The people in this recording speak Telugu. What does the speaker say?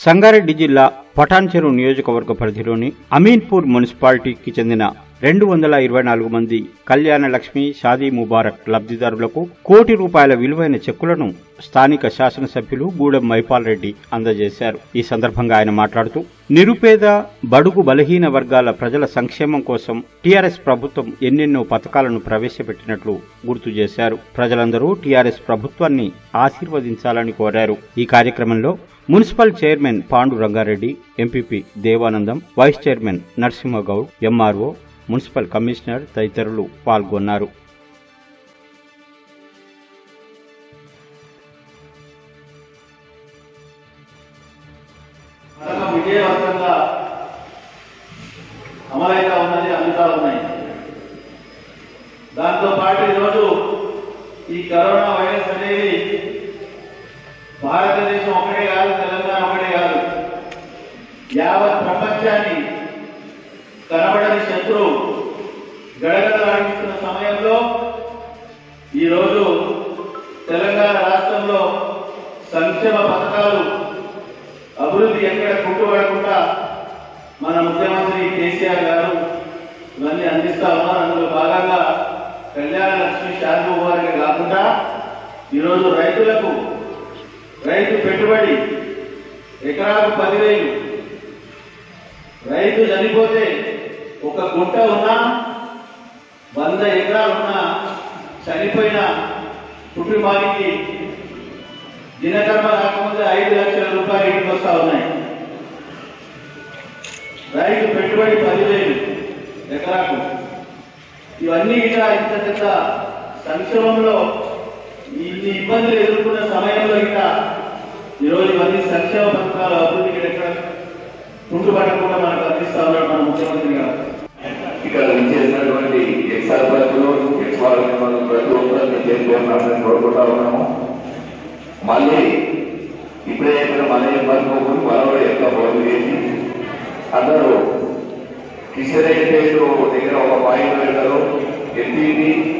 సంగారెడ్డి జిల్లా పటాన్చెరు నియోజకవర్గ పరిధిలోని అమీన్పూర్ మున్సిపాలిటీకి చెందిన రెండు వందల ఇరవై నాలుగు మంది కళ్యాణ లక్ష్మి షాదీ ముబారక్ లబ్ధిదారులకు కోటి రూపాయల విలువైన చెక్కులను స్థానిక శాసనసభ్యులు గూడెం మైపాల్ రెడ్డి అందజేశారు ఈ సందర్భంగా ఆయన మాట్లాడుతూ నిరుపేద బడుగు బలహీన వర్గాల ప్రజల సంక్షేమం కోసం టీఆర్ఎస్ ప్రభుత్వం ఎన్నెన్నో పథకాలను ప్రవేశపెట్టినట్లు గుర్తు చేశారు ప్రజలందరూ టీఆర్ఎస్ ప్రభుత్వాన్ని ఆశీర్వదించాలని కోరారు ఈ కార్యక్రమంలో municipal chairman Pandu Rangareddy MPP Devanandam vice chairman Narasimha Goud MRO municipal commissioner తదితరులు పాల్గొన్నారు పథకం విజయవంతంగా అమలైతా ఉన్నది అందుతా ఉన్నాయి దాంతో పాటు ఈరోజు ఈ కరోనా వైరస్ అనేది భారతదేశం ఒకటే కాదు తెలంగాణ ఒకటే కాదు యావత్ ప్రపంచాన్ని కనబడని శత్రువు గడగడలాడిస్తున్న సమయంలో ఈరోజు తెలంగాణ రాష్ట్రంలో సంక్షేమ పథకాలు అభివృద్ధి ఎక్కడ కుంటుపడకుండా మన ముఖ్యమంత్రి కేసీఆర్ గారు ఇవన్నీ అందిస్తా ఉన్నారు అందులో భాగంగా కళ్యాణ లక్ష్మి షాదీ వారికి కాకుండా ఈరోజు రైతులకు రైతు పెట్టుబడి ఎకరాకు పదివేలు రైతు చనిపోతే ఒక గుంట ఉన్నా వంద ఎకరాలున్నా చనిపోయిన కుటుంబానికి దినకర్మ కాకముందే ఐదు లక్షల రూపాయలు ఇంటికి వస్తా ఉన్నాయి రైతు పెట్టుబడి పదివేలు ఎకరాకు ఇవన్నీ ఇట్లా ఇంత పెద్ద సంక్షేమంలో ఇన్ని ఇబ్బందులు ఎదుర్కొన్న సమయంలో ఇట్లా ఈరోజు ఇవన్నీ సంక్షేమ పథకాలు అభివృద్ధికి ఎక్కడ కుంటుపడకుండా మనకు అందిస్తా ఉన్నాడు మన ముఖ్యమంత్రి గారు ఇక్కడ చేసినటువంటి ఎక్స్ సర్పంచులు ఎక్స్ వార్డు మెంబర్లు ప్రతి ఒక్కరు మేము చేసుకోవాలని కోరుకుంటా ఉన్నాము మళ్ళీ ఇప్పుడే చెప్పిన మళ్ళీ మర్చిపోకుండా మరొకటి యొక్క ఫోన్ చేసి అందరూ కిషన్ రెడ్డి దగ్గర ఒక పాయింట్ పెడతారు ఎంపీపీ